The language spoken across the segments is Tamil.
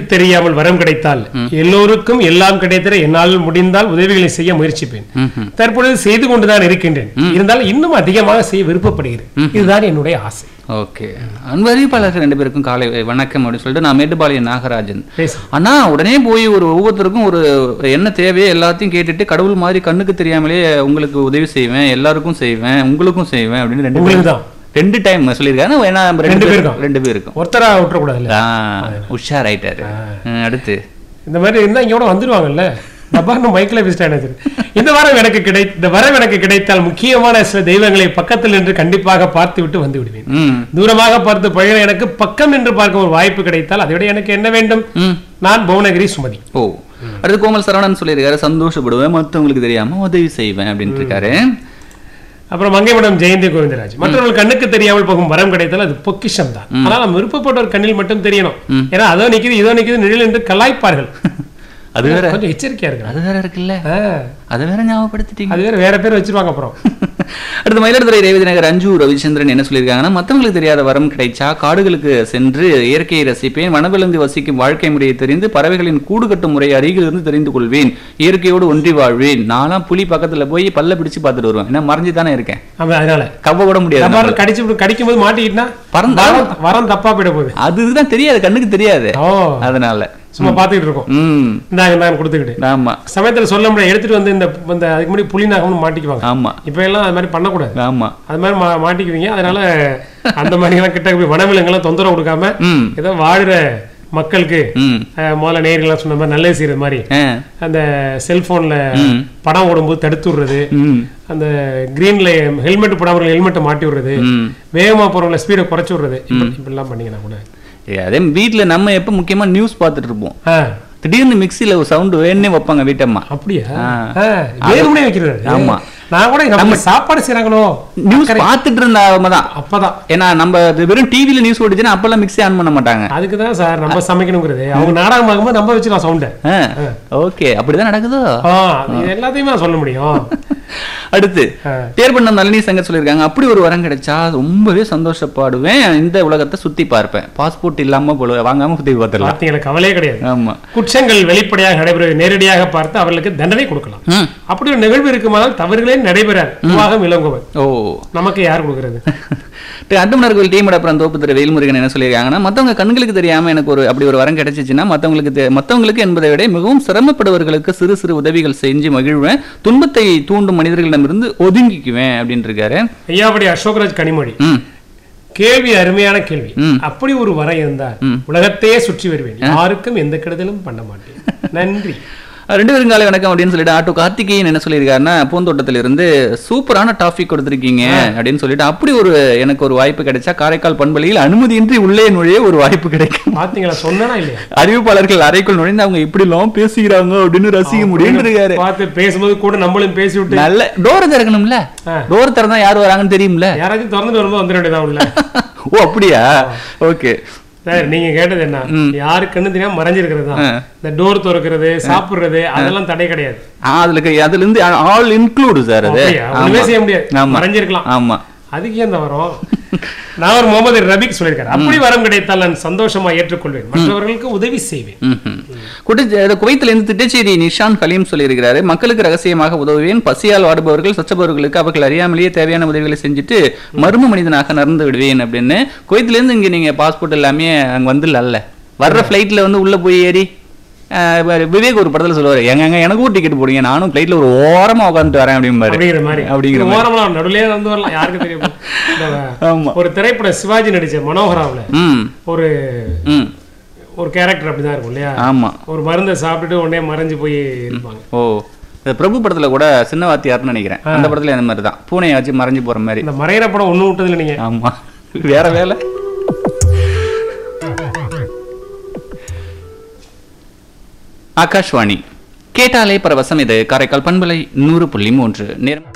தெரியாமல் வரம் கிடைத்தால் எல்லோருக்கும் எல்லாம் கிடைத்திட என்னால் முடிந்தால் உதவிகளை செய்ய முயற்சிப்பேன் ம்ஹும். தற்பொழுது செய்து கொண்டுதான் இருக்கின்றேன் இருந்தாலும் இன்னும் அதிகமாக செய்ய விருப்பப்படுகிறேன் இதுதான் என்னுடைய ஆசை ஓகே அன்பு அறிவிப்பாளர்கள் ரெண்டு பேருக்கும் காலை வணக்கம் அப்படின்னு சொல்லிட்டு நான் மேட்டுப்பாளையம் நாகராஜன் பேசு ஆனா உடனே போய் ஒரு ஒவ்வொருத்தருக்கும் ஒரு என்ன தேவையோ எல்லாத்தையும் கேட்டுட்டு கடவுள் மாதிரி கண்ணுக்கு தெரியாமலே உங்களுக்கு உதவி செய்வேன் எல்லாருக்கும் செய்வேன் உங்களுக்கும் செய்வேன் அப்படின்னு ரெண்டு உங்களுக்கு பேரும் தான் ரெண்டு டைம் சொல்லியிருக்காரு ஏன்னா நம்ம ரெண்டு ரெண்டு பேருக்கும் பேருக்கும். ரெண்டு பேருக்கும் ஒருத்தரா விட்டுறக்கூடாதுல்ல ஆ, உஷாராயிட்டாரு ம், அடுத்து இந்த மாதிரி இருந்தா இங்க கூட வந்துருவாங்கல்ல டபார்னு மைக்கில் பேசிட்டேன் இந்த வாரம் எனக்கு கிடை இந்த வரம் எனக்கு கிடைத்தால் முக்கியமான சில தெய்வங்களை பக்கத்தில் நின்று கண்டிப்பாக பார்த்து விட்டு வந்து விடுவேன் ம் தூரமாக பார்த்து பழக எனக்கு பக்கம் என்று பார்க்க ஒரு வாய்ப்பு கிடைத்தால் அதை விட எனக்கு என்ன வேண்டும் ம் நான் புவனகிரி சுமதி ஓ அடுத்து கோமல் சரவணன் சொல்லியிருக்காரு சந்தோஷப்படுவேன் மத்தவங்களுக்கு தெரியாம உதவி செய்வேன் அப்படின்ட்டு இருக்காரு அப்புறம் மங்கைமடம் ஜெயந்தி கோவிந்தராஜ் மற்றவர்கள் கண்ணுக்கு தெரியாமல் போகும் வரம் கிடைத்தால் அது பொக்கிஷம் தான் ஆனால் நம்ம விருப்பப்பட்டவர் கண்ணில் மட்டும் தெரியணும் ஏன்னா அதோ நிக்குது இதோ நிக்குது நிழல் என்று கலாய்ப்பார்கள் அது வேற கொஞ்சம் எச்சரிக்கையா இருக்கு அது வேற இருக்குல்ல ஆ, அதை வேற ஞாபகப்படுத்திட்டீங்க அது வேற வேற பேர் வச்சிருவாங்க அப்புறம் அடுத்து மயிலாடுதுறை ரேவதி நகர் அஞ்சு ரவிச்சந்திரன் என்ன சொல்லியிருக்காங்கன்னா மத்தவங்களுக்கு தெரியாத வரம் கிடைச்சா காடுகளுக்கு சென்று இயற்கையை ரசிப்பேன் வனவிலங்கு வசிக்கும் வாழ்க்கை முறையை தெரிந்து பறவைகளின் கூடு கட்டும் முறை அருகிலிருந்து தெரிந்து கொள்வேன் இயற்கையோடு ஒன்றி வாழ்வேன் நான்லாம் புலி பக்கத்துல போய் பல்ல பிடிச்சு பார்த்துட்டு வருவேன் ஏன்னா மறைஞ்சு தானே இருக்கேன் ஆமா, அதனால கவ்வ கூட முடியாது டபார்னு கடிச்சு விட்டு- கடிக்கும் போது மாட்டிக்கிட்டா பறந்தா- வரம் வரம் தப்பா போயிட போகுது அதுதான் தெரியாது கண்ணுக்கு தெரியாது ஓ அதனால சும்மா பாத்துக்கிட்டு இருக்கோம் ம் இந்தாங்க நான் கொடுத்துக்கிட்டு ஆமா சமயத்துல சொல்ல முடியாது எடுத்துட்டு வந்து இந்த இந்த அதுக்கு முன்னாடி புலி நாகம்னு மாட்டிக்குவாங்க ஆமா இப்ப எல்லாம் அது மாதிரி பண்ணக்கூடாது ஆமா அது மாதிரி மா- மாட்டிக்குவீங்க அதனால அந்த மாதிரி எல்லாம் கிட்ட போய் வனவிலங்கெல்லாம் தொந்தரவு கொடுக்காம ம் ஏதோ வாழுற மக்களுக்கு ம் அஹ், முதல்ல நேர்கள்லாம் சொன்ன மாதிரி நல்லது செய்யறது மாதிரி ஆ அந்த செல்போன்ல ம். படம் ஓடும்போது தடுத்து விடுறது ம் அந்த கிரீன்ல ஹெல்மெட் போடாமல் ஹெல்மெட்டை மாட்டி விடுறது ம் வேகமா போறவங்கள ஸ்பீடை குறைச்சு விடுறது இப்படி இப்படிலாம் பண்ணீங்கன்னா கூட ஏய், அதே வீட்ல நம்ம எப்ப முக்கியமா நியூஸ் பார்த்துட்டு இருப்போம் ஆ, திடீர்னு மிக்ஸில ஒரு சவுண்ட் வேணும்னே வைப்பாங்க வீட்டம்மா அப்படியா ஆ. ஆ, வேணும்னே வைக்கிறது ஆமா. நான் கூட நம்ம சாப்பாடு செய்யறாங்களோ நியூஸ் பார்த்துட்டு இருந்தவங்க தான் அப்பதான் ஏன்னா நம்ம அது வெறும் டிவில நியூஸ் ஓடிச்சுன்னா அப்பெல்லாம் மிக்ஸி ஆன் பண்ண மாட்டாங்க அதுக்கு தான் சார் நம்ம சமைக்கணுங்கிறது அவங்க நாடகம் பார்க்கும்போது நம்ம வச்சுக்கலாம் சவுண்டை ஓகே அப்படிதான் நடக்குதோ ஆ இது எல்லாத்தையுமே நான் சொல்ல முடியும் அடுத்து ஆ. பேர் பண்ண நளினி சங்கர் சொல்லியிருக்காங்க அப்படி ஒரு வரம் கிடைச்சா ரொம்பவே சந்தோஷப்படுவேன் இந்த உலகத்தை சுத்தி பார்ப்பேன் பாஸ்போர்ட் இல்லாம போல வாங்காம சுத்தி பார்த்துடலாம் பார்த்தீங்களா கவலையே கிடையாது ஆமா குற்றங்கள் வெளிப்படையாக நடைபெறுவதை நேரடியாக பார்த்து அவர்களுக்கு தண்டனை கொடுக்கலாம் ம். அப்படி ஒரு நிகழ்வு இருக்குமானால் தவறுகளே நடைபெறாது நிர்வாகம் இளங்குவன் ஓ நமக்கு யார் கொடுக்கறது அட்டுமணர்கள் டீம் அப்புறம் தோப்பு திரு வேல்முருகன் என்ன சொல்லியிருக்காங்கன்னா மத்தவங்க கண்களுக்கு தெரியாம எனக்கு ஒரு அப்படி ஒரு வரம் கிடைச்சிச்சுன்னா மத்தவங்களுக்கு தெ- மத்தவங்களுக்கு என்பதை விட மிகவும் சிரமப்படுபவர்களுக்கு சிறு சிறு உதவிகள் செஞ்சு மகிழ்வேன் துன்பத்தை தூண்டும் மனிதர்களிடமிருந்து ஒதுங்கிக்குவேன் அப்படின்னு இருக்காரு ஐயாபடி அசோக்ராஜ் கனிமொழி ம் கேள்வி அருமையான கேள்வி ம். அப்படி ஒரு வரம் இருந்தால் உலகத்தையே சுற்றி வருவேன் யாருக்கும் எந்த கெடுதலும் பண்ண மாட்டேன் நன்றி ரெண்டு பேரும் காலை வணக்கம் அப்படின்னு சொல்லிட்டு ஆட்டோ கார்த்திகேயன் என்ன சொல்லியிருக்காருன்னா பூந்தோட்டத்துல இருந்து சூப்பரான டாபிக் கொடுத்திருக்கீங்க அப்படின்னு சொல்லிட்டு அப்படி ஒரு எனக்கு ஒரு வாய்ப்பு கிடைச்சா காரைக்கால் பண்பலையில் அனுமதியின்றி உள்ளே நுழைய ஒரு வாய்ப்பு கிடைக்கும் பாத்தீங்களா சொன்னா இல்லையா அறிவிப்பாளர்கள் அறைக்குள் நுழைந்து அவங்க இப்படி எல்லாம் பேசுகிறாங்க அப்படின்னு ரசிக்க முடியும் இருக்காரு பார்த்து பேசும்போது கூட நம்மளும் பேசி விட்டு நல்ல டோர் திறக்கணும்ல ஆ. டோர் திறந்தா யார் வராங்கன்னு தெரியும்ல யாராச்சும் திறந்துட்டு வரும்போது வந்துட வேண்டியதான் உள்ள ஓ அப்படியா ஓகே சார் நீங்க கேட்டது என்ன யாரு கண்ணு தெரியாம மறைஞ்சிருக்கிறது தான் இந்த டோர் திறக்கிறது சாப்பிடுறது அதெல்லாம் தடை கிடையாது அதுல இருக்கு- அதுல இருந்து ஆல் இன்க்ளூடு சார் அது அப்படியா? ஒண்ணுமே ஆமா. செய்ய முடியாது ஆமா. மறைஞ்சிருக்கலாம் ஆமா அதுக்கு ஏன் இந்த வரும் நான் ஒரு முகமது ரபிக் சொல்லியிருக்காரு அப்படி வரம் கிடைத்தால் நான் சந்தோஷமா ஏற்றுக்கொள்வேன் மற்றவர்களுக்கு உதவி செய்வேன் ம்ஹும். குட்டி- இது குவைத்துல இருந்து திட்டச்சேரி நிஷான் கலீம் சொல்லியிருக்கிறாரு மக்களுக்கு ரகசியமாக உதவுவேன் பசியால் வாடுபவர்கள் சச்சபவர்களுக்கு அவர்கள் அறியாமலேயே தேவையான உதவிகளை செஞ்சுட்டு மர்ம மனிதனாக நடந்து விடுவேன் அப்படின்னு குவைத்துல இருந்து இங்க நீங்க பாஸ்போர்ட் எல்லாமே அங்க வந்துடல வர்ற ஃபிளைட்ல வந்து உள்ள போய் ஏறி அஹ், விவேக் ஒரு படத்துல சொல்லுவாரு எங்க எங்க எனக்கும் டிக்கெட் போடுங்க நானும் ஃபிளைட்ல ஒரு ஓரமா உட்காந்துட்டு வரேன் அப்படிம்பாரு அப்படிங்கிற மாதிரி அப்படிங்கிற இந்த ஓரமா நடுவுலயே வந்து வரலாம் யாருக்கு தெரியும் இந்த ஆமா ஒரு திரைப்படம் சிவாஜி நடிச்ச மனோகராவுல ம் ஒரு ம் ஒரு கேரக்டர் அப்படிதான் இருக்கும் இல்லையா ஆமா ஒரு மருந்தை சாப்பிட்டுட்டு உடனே மறைஞ்சு போய் இருப்பாங்க ஓ இந்த பிரபு படத்துல கூட சின்ன வாத்தியார்னு நினைக்கிறேன் அந்த படத்துல அந்த மாதிரி தான் பூனையை வச்சு மறைஞ்சு போற மாதிரி இந்த மறையிற படம் ஒண்ணு விட்டதுல நீங்க ஆமா வேற வேலை ஆகாஷ்வாணி கேட்டாலே பரவசம் இது காரைக்கால் பண்பலை நூறு புள்ளி மூன்று நேரம்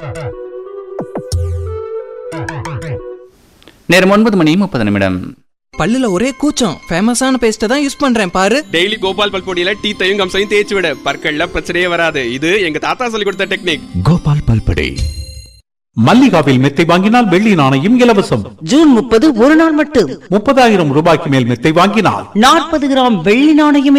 நேரம் ஒன்பது மணி முப்பது நிமிடம் பல்லுல ஒரே கூச்சம் ஃபேமஸான பேஸ்ட்டை தான் யூஸ் பண்றேன் பாரு டெய்லி கோபால் பல்பொடியில டீத்தையும் கம்சையும் தேய்ச்சி விட பற்கள்ல பிரச்சனையே வராது இது எங்க தாத்தா சொல்லி கொடுத்த டெக்னிக் கோபால் பல்படே மல்லிகாவில் மெத்தை வாங்கினால் வெள்ளி நாணயம் இலவசம் ஜூன் முப்பது ஒரு நாள் மட்டும் முப்பதாயிரம் ரூபாய்க்கு மேல் மெத்தை வாங்கினால் நாற்பது கிராம் வெள்ளி நாணயம்